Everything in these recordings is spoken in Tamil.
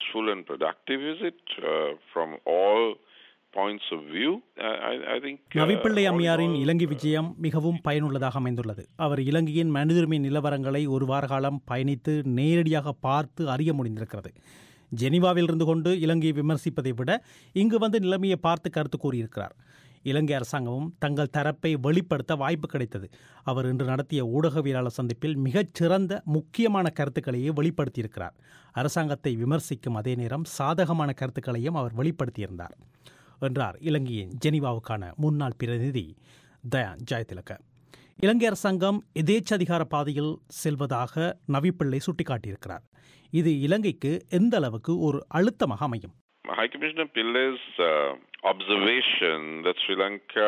useful and productive visit uh, from all points of view. Uh, I, I think. uh, Navi Pillai all in அம்மையாரின் all, இலங்கை விஜயம் மிகவும் பயனுள்ளதாக அமைந்துள்ளது அவர் இலங்கையின் மனிதுரிமை நிலவரங்களை ஒரு வார காலம் பயணித்து நேரடியாக பார்த்து அறிய முடிந்திருக்கிறது ஜெனீவாவில் இருந்து கொண்டு இலங்கையை விமர்சிப்பதை விட இங்கு வந்து நிலைமையை பார்த்து கருத்து கூறியிருக்கிறார் இலங்கை அரசாங்கமும் தங்கள் தரப்பை வெளிப்படுத்த வாய்ப்பு கிடைத்தது அவர் இன்று நடத்திய ஊடகவியலாளர் சந்திப்பில் மிகச் சிறந்த முக்கியமான கருத்துக்களையே வெளிப்படுத்தியிருக்கிறார் அரசாங்கத்தை விமர்சிக்கும் அதே நேரம் சாதகமான கருத்துக்களையும் அவர் வெளிப்படுத்தியிருந்தார் என்றார் இலங்கையின் ஜெனீவாவுக்கான முன்னாள் பிரதிநிதி தயான் ஜெயதிலக இலங்கை அரசாங்கம் எதேச்சதிகார பாதையில் செல்வதாக நவிப்பிள்ளை சுட்டிக்காட்டியிருக்கிறார் இது இலங்கைக்கு எந்த அளவுக்கு ஒரு அழுத்தமாக அமையும் High Commissioner Pillai's uh, observation that Sri Lanka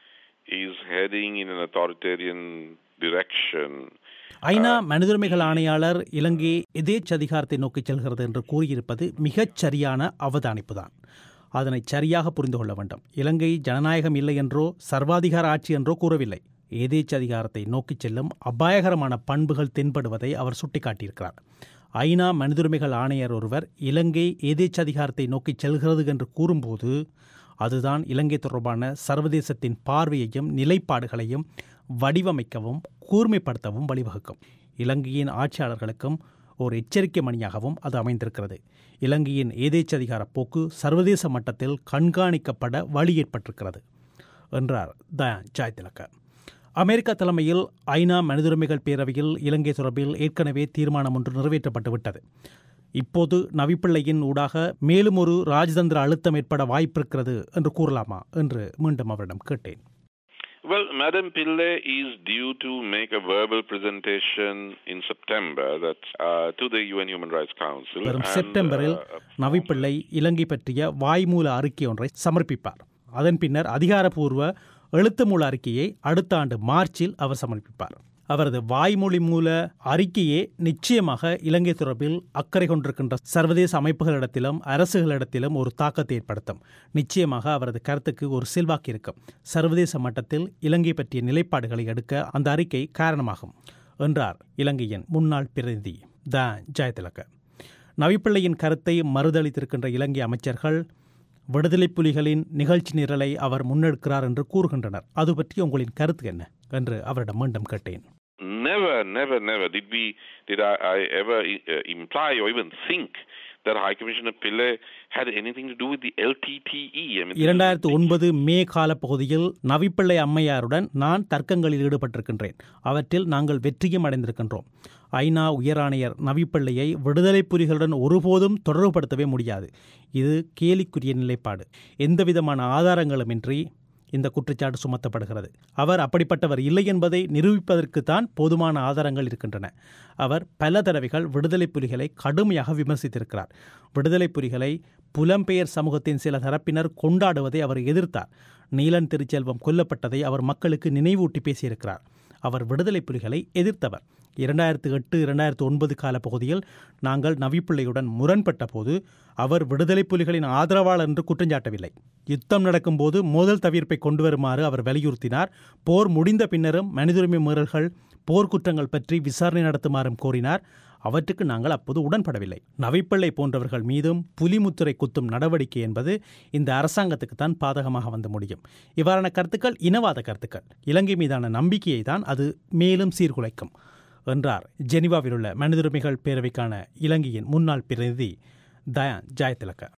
is heading in an authoritarian direction ஐநா மனிதுரிமைகள் ஆணையாளர் இலங்கை எதேச்சதிகாரத்தை நோக்கி செல்கிறது என்று கூறியிருப்பது மிகச் சரியான அவதானிப்புதான் அதனை சரியாக புரிந்து கொள்ள வேண்டும் இலங்கை ஜனநாயகம் இல்லை என்றோ சர்வாதிகார ஆட்சி என்றோ கூறவில்லை ஏதேச்சதிகாரத்தை நோக்கிச் செல்லும் அபாயகரமான பண்புகள் தென்படுவதை அவர் சுட்டிக்காட்டியிருக்கிறார் ஐநா மனிதுரிமைகள் ஆணையர் ஒருவர் இலங்கை ஏதேச்சதிகாரத்தை நோக்கிச் செல்கிறது என்று கூறும்போது அதுதான் இலங்கை தொடர்பான சர்வதேசத்தின் பார்வையையும் நிலைப்பாடுகளையும் வடிவமைக்கவும் கூர்மைப்படுத்தவும் வழிவகுக்கும் இலங்கையின் ஆட்சியாளர்களுக்கும் ஒரு எச்சரிக்கை மணியாகவும் அது அமைந்திருக்கிறது இலங்கையின் ஏதேச்சதிகார போக்கு சர்வதேச மட்டத்தில் கண்காணிக்கப்பட வழி ஏற்பட்டிருக்கிறது என்றார் தயான் ஜாய்திலக்க அமெரிக்கா தலைமையில் ஐநா மனிதுரிமைகள் பேரவையில் இலங்கை தொடர்பில் ஏற்கனவே தீர்மானம் ஒன்று நிறைவேற்றப்பட்டு விட்டது இப்போது நவிப்பிள்ளையின் ஊடாக மேலும் ஒரு ராஜதந்திர அழுத்தம் ஏற்பட வாய்ப்பிருக்கிறது என்று கூறலாமா என்று மீண்டும் அவரிடம் கேட்டேன் Well, Madam Pillai is due to make a verbal presentation in September that's uh, to the UN Human Rights Council. வரும் and, செப்டம்பரில் uh, நவிப்பிள்ளை இலங்கை பற்றிய வாய்மூல அறிக்கை ஒன்றை சமர்ப்பிப்பார் அதன் பின்னர் அதிகாரப்பூர்வ எழுத்துமூல அறிக்கையை அடுத்த ஆண்டு மார்ச்சில் அவர் சமர்ப்பிப்பார் அவரது வாய்மொழி மூல அறிக்கையே நிச்சயமாக இலங்கை தொடர்பில் அக்கறை கொண்டிருக்கின்ற சர்வதேச அமைப்புகளிடத்திலும் அரசுகளிடத்திலும் ஒரு தாக்கத்தை ஏற்படுத்தும் நிச்சயமாக அவரது கருத்துக்கு ஒரு செல்வாக்கு இருக்கும் சர்வதேச மட்டத்தில் இலங்கை பற்றிய நிலைப்பாடுகளை எடுக்க அந்த அறிக்கை காரணமாகும் என்றார் இலங்கையின் முன்னாள் பிரதிநிதி த ஜெயதிலக நவிப்பிள்ளையின் கருத்தை மறுதளித்திருக்கின்ற இலங்கை அமைச்சர்கள் விடுதலை புலிகளின் நிகழ்ச்சி நிரலை அவர் முன்னெடுக்கிறார் என்று கூறுகின்றனர் அது பற்றி உங்களின் கருத்து என்ன என்று அவரிடம் மீண்டும் கேட்டேன் Never, never, never did we did I, I ever uh, imply or even think that High Commissioner Pillai had anything to do with the LTTE. I mean, this is இரண்டாயிரத்து big- ஒன்பது மே காலப்பகுதியில் நவிப்பிள்ளை அம்மையாருடன் நான் தர்க்கங்களில் ஈடுபட்டிருக்கின்றேன் அவற்றில் நாங்கள் வெற்றியும் அடைந்திருக்கின்றோம் ஐநா உயராணையர் நவிப்பிள்ளையை விடுதலை புலிகளுடன் ஒருபோதும் தொடர்புபடுத்தவே முடியாது இது கேலிக்குரிய நிலைப்பாடு எந்தவிதமான ஆதாரங்களுமின்றி இந்த குற்றச்சாட்டு சுமத்தப்படுகிறது அவர் அப்படிப்பட்டவர் இல்லை என்பதை நிரூபிப்பதற்குத்தான் போதுமான ஆதாரங்கள் இருக்கின்றன அவர் பல தடவைகள் விடுதலை புலிகளை கடுமையாக விமர்சித்திருக்கிறார் விடுதலை புலிகளை புலம்பெயர் சமூகத்தின் சில தரப்பினர் கொண்டாடுவதை அவர் எதிர்த்தார் நீலன் திருச்செல்வம் கொல்லப்பட்டதை அவர் மக்களுக்கு நினைவூட்டி பேசியிருக்கிறார் அவர் விடுதலை புலிகளை எதிர்த்தவர் இரண்டாயிரத்து எட்டு இரண்டாயிரத்து ஒன்பது கால பகுதியில் நாங்கள் நவிப்பிள்ளையுடன் முரண்பட்ட போது அவர் விடுதலை புலிகளின் ஆதரவாளர் என்று குற்றஞ்சாட்டவில்லை யுத்தம் நடக்கும்போது மோதல் தவிர்ப்பை கொண்டு வருமாறு அவர் வலியுறுத்தினார் போர் முடிந்த பின்னரும் மனிதுரிமை மீறல்கள் போர்க்குற்றங்கள் பற்றி விசாரணை நடத்துமாறும் கோரினார் அவற்றுக்கு நாங்கள் அப்போது உடன்படவில்லை நவிப்பிள்ளை போன்றவர்கள் மீதும் புலிமுத்துரை குத்தும் நடவடிக்கை என்பது இந்த அரசாங்கத்துக்குத்தான் பாதகமாக வந்து முடியும் இவ்வாறான கருத்துக்கள் இனவாத கருத்துக்கள் இலங்கை மீதான நம்பிக்கையை தான் அது மேலும் சீர்குலைக்கும் என்றார் ஜெனீவாவில் உள்ள மனிதுரிமைகள் பேரவைக்கான இலங்கையின் முன்னாள் பிரதிநிதி தயான் ஜெயதிலக